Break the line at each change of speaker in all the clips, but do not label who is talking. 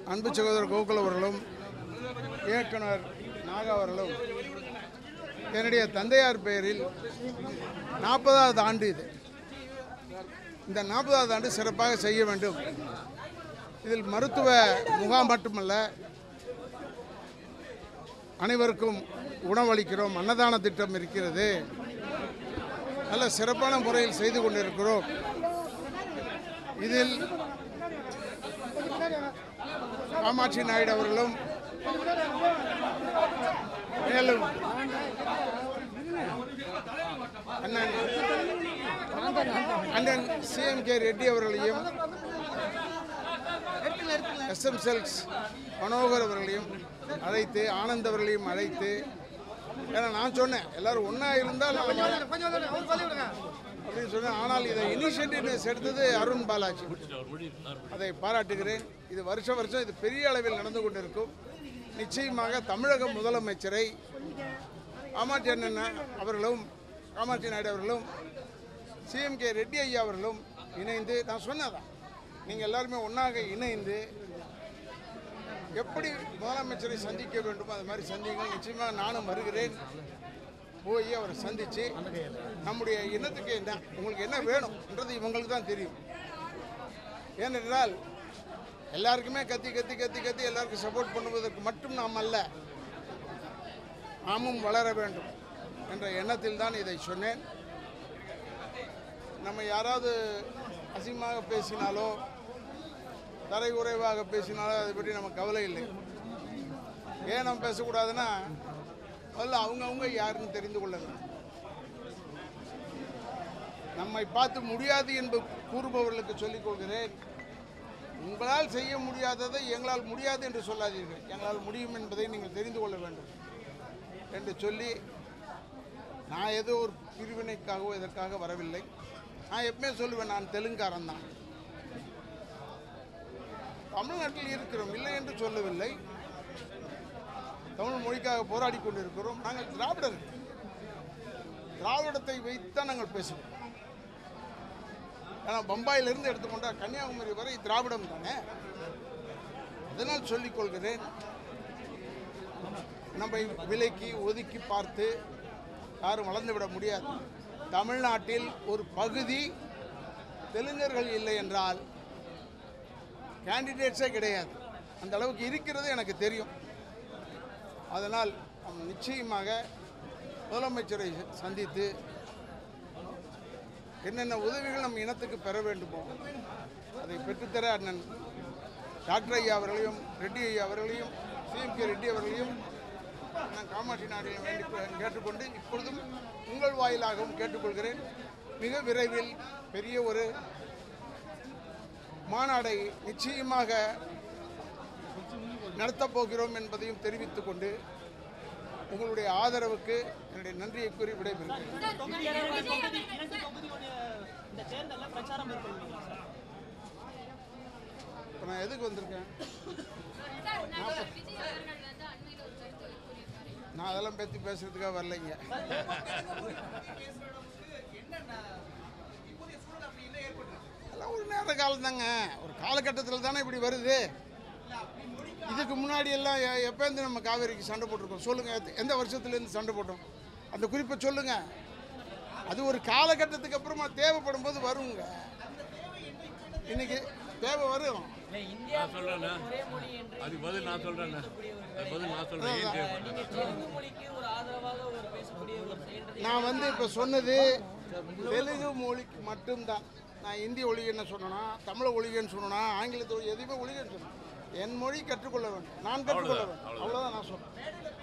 அன்பு சகோதரர் கோகுல் அவர்களும் இயக்குனர் நாகா அவர்களும் என்னுடைய தந்தையார் பெயரில் நாற்பதாவது ஆண்டு இது இந்த நாற்பதாவது ஆண்டு சிறப்பாக செய்ய வேண்டும் இதில் மருத்துவ முகாம் மட்டுமல்ல அனைவருக்கும் உணவளிக்கிறோம் அன்னதான திட்டம் இருக்கிறது நல்ல சிறப்பான முறையில் செய்து கொண்டிருக்கிறோம் இதில் காமாட்சி நாயுடு அவர்களும் மேலும் அண்ணன் அண்ணன் சிஎம் கே ரெட்டி அவர்களையும் எஸ்எம் செல்ஸ் மனோகர் அவர்களையும் அழைத்து ஆனந்த் அவர்களையும் அழைத்து ஏன்னா நான் சொன்னேன் எல்லாரும் ஒன்றா இருந்தால் நான் வரேன். அப்படின்னு சொன்னேன் ஆனால் இதை இனிஷியேட்டிவ்னஸ் எடுத்தது அருண் பாலாஜி அதை பாராட்டுகிறேன் இது வருஷம் வருஷம் இது பெரிய அளவில் நடந்து கொண்டிருக்கும் நிச்சயமாக தமிழக முதலமைச்சரை காமாட்சி அண்ணன் அவர்களும் காமாட்சி நாயுடு அவர்களும் சிஎம் கே ரெட்டி ஐயா அவர்களும் இணைந்து நான் சொன்னதான் நீங்கள் எல்லாருமே ஒன்றாக இணைந்து எப்படி முதலமைச்சரை சந்திக்க வேண்டுமோ அது மாதிரி சந்திங்கள் நிச்சயமாக நானும் வருகிறேன் போய் அவரை சந்தித்து நம்முடைய இனத்துக்கு என்ன உங்களுக்கு என்ன வேணும்ன்றது இவங்களுக்கு தான் தெரியும் ஏனென்றால் எல்லாருக்குமே கத்தி கத்தி கத்தி கத்தி எல்லாருக்கும் சப்போர்ட் பண்ணுவதற்கு மட்டும் நாம் அல்ல நாமும் வளர வேண்டும் என்ற எண்ணத்தில் தான் இதை சொன்னேன் நம்ம யாராவது அசிங்கமாக பேசினாலோ தரை குறைவாக பேசினாலோ அதை பற்றி நம்ம கவலை இல்லை ஏன் நம்ம பேசக்கூடாதுன்னா முதல்ல அவங்கவுங்க யாருன்னு தெரிந்து கொள்ளுங்க நம்மை பார்த்து முடியாது என்று கூறுபவர்களுக்கு சொல்லிக் கொள்கிறேன் உங்களால் செய்ய முடியாததை எங்களால் முடியாது என்று சொல்லாதீர்கள் எங்களால் முடியும் என்பதை நீங்கள் தெரிந்து கொள்ள வேண்டும் என்று சொல்லி நான் ஏதோ ஒரு பிரிவினைக்காகவோ இதற்காக வரவில்லை நான் எப்பவுமே சொல்லுவேன் நான் தெலுங்காரன் தான் தமிழ்நாட்டில் இருக்கிறோம் இல்லை என்று சொல்லவில்லை தமிழ் மொழிக்காக போராடி கொண்டிருக்கிறோம் நாங்கள் திராவிடர்கள் திராவிடத்தை வைத்துதான் நாங்கள் பேசுகிறோம் ஏன்னா பம்பாயிலிருந்து எடுத்துக்கொண்டா கன்னியாகுமரி வரை திராவிடம் தானே அதனால் சொல்லிக் கொள்கிறேன் நம்மை விலைக்கு ஒதுக்கி பார்த்து யாரும் வளர்ந்து விட முடியாது தமிழ்நாட்டில் ஒரு பகுதி தெலுங்கர்கள் இல்லை என்றால் கேண்டிடேட்ஸே கிடையாது அந்த அளவுக்கு இருக்கிறது எனக்கு தெரியும் அதனால் நாம் நிச்சயமாக முதலமைச்சரை சந்தித்து என்னென்ன உதவிகள் நம் இனத்துக்கு பெற வேண்டுமோ அதை பெற்றுத்தர அண்ணன் டாக்டர் ஐயா அவர்களையும் ரெட்டி ஐயா அவர்களையும் சிஎம் கே ரெட்டி அவர்களையும் அண்ணன் காமாட்சி நாடையும் வேண்டி கேட்டுக்கொண்டு இப்பொழுதும் உங்கள் வாயிலாகவும் கேட்டுக்கொள்கிறேன் மிக விரைவில் பெரிய ஒரு மாநாடை நிச்சயமாக நடத்தப் போகிறோம் என்பதையும் தெரிவித்துக் கொண்டு உங்களுடைய ஆதரவுக்கு என்னுடைய நன்றியை கூறி விடைபெறுகிறேன்
இந்த தேர்தல்ல பிரச்சாரம் மேற்கொள்வீங்களா சார்
இப்போ நான் எதுக்கு வந்திருக்கேன்
சார் நடிகர் விஜய் அவர்கள் வந்து அண்மையில் ஒரு கருத்து கூறியிருக்காரு
நான் அதெல்லாம் பற்றி பேசுறதுக்காக வரலைங்க அதெல்லாம் ஒரு நேர காலம் தாங்க ஒரு காலகட்டத்தில் தானே இப்படி வருது இதுக்கு முன்னாடி எல்லாம் எ- எப்பேருந்து நம்ம காவேரிக்கு சண்டை போட்டிருக்கோம் சொல்லுங்க எத்த- எந்த வருஷத்துலேருந்து சண்டை போட்டோம் அந்த குறிப்பை சொல்லுங்க அது ஒரு காலகட்டத்துக்கு அப்புறமா தேவைப்படும் போது வருங்க இன்னைக்கு தேவை வரும்
நான் சொல்றேண்ணே அதுக்கு பதில் நான் சொல்றேண்ணே அதுக்கு பதில் நான் சொல்றேன் ஏன் தேவைப்படுது
தெலுங்கு மொழிக்கு ஒரு ஆதரவாக ஒரு பேசக்கூடிய ஒரு செயல்
நான் வந்து இப்போ சொன்னது தெலுங்கு மொழிக்கு மட்டும்தான் நான் இந்தி ஒழிகன்னு சொன்னேனா தமிழ் ஒழிகன்னு சொன்னேனா ஆங்கிலத்தை ஒழி- எதுவுமே ஒழிகன்னு சொன்னேன் என் மொழி கற்றுக்கொள்ள வேண்டும் நான் கற்றுக்கொள்ள வேண்டும் அவ்வளோதான் நான் சொன்னேன்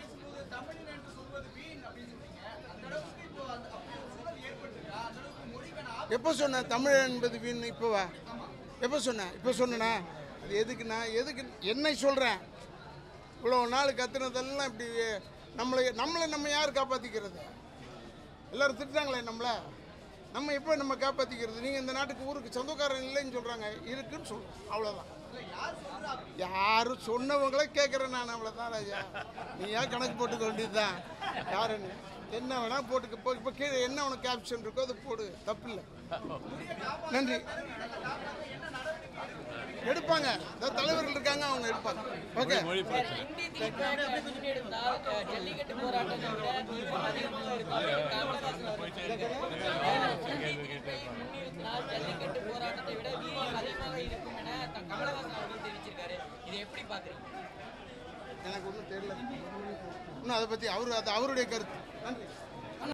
எப்போ சொன்னேன் தமிழ் என்பது வீண் இப்போவா எப்போ சொன்னேன் இப்போ சொன்னேனா அது எதுக்குண்ணா எதுக்கு என்னை சொல்கிறேன் இவ்வளோ நாள் கத்துனதெல்லாம் இப்படி நம்மளை நம்மளை நம்ம யார் காப்பாற்றிக்கிறது எல்லாரும் திட்டுறாங்களே நம்மளை நம்ம எப்போ நம்ம காப்பாற்றிக்கிறது நீங்கள் இந்த நாட்டுக்கு ஊருக்கு சொந்தக்காரன் இல்லைன்னு சொல்கிறாங்க இருக்குன்னு சொல்கிறோம் அவ்வளோதான் யாரும் சொன்னவங்களே கேட்குறேன் நான் அவ்வளோதான் ராஜா நீ ஏன் கணக்கு போட்டுக்க வேண்டியதுதான் யாருன்னு என்ன வேணா போட்டுக்க போ இப்போ கீழே என்ன உனக்கு கேப்ஷன் இருக்கோ அதை போடு தப்பு இல்லை நன்றி எடுப்பாங்க இந்த தலைவர்கள் இருக்காங்க அவங்க எடுப்பாங்க ஓகே
மொழி பிரச்சனை
இந்தி திணிப்பாக முன்னெடுத்தால் அஹ், ஜல்லிக்கட்டு போராட்டத்தை விட தீவிரம் அதிகமாக இருக்கும் கமலஹாசன் அவர்கள் தெரிவித்திருக்கிறார். இந்தி தீர்ப்பை முன்னிறுத்தினால் ஜல்லிக்கட்டு போராட்டத்தை விட வீரியம் அதிகமாக இருக்கும் என த- கமலஹாசன் அவர்கள் தெரிவிச்சிருக்காரு இதை எப்படி பாக்குறீங்க
எனக்கு ஒன்றும் தெரியல இன்னும் அதை பற்றி அவர் அது அவருடைய கருத்து நன்றி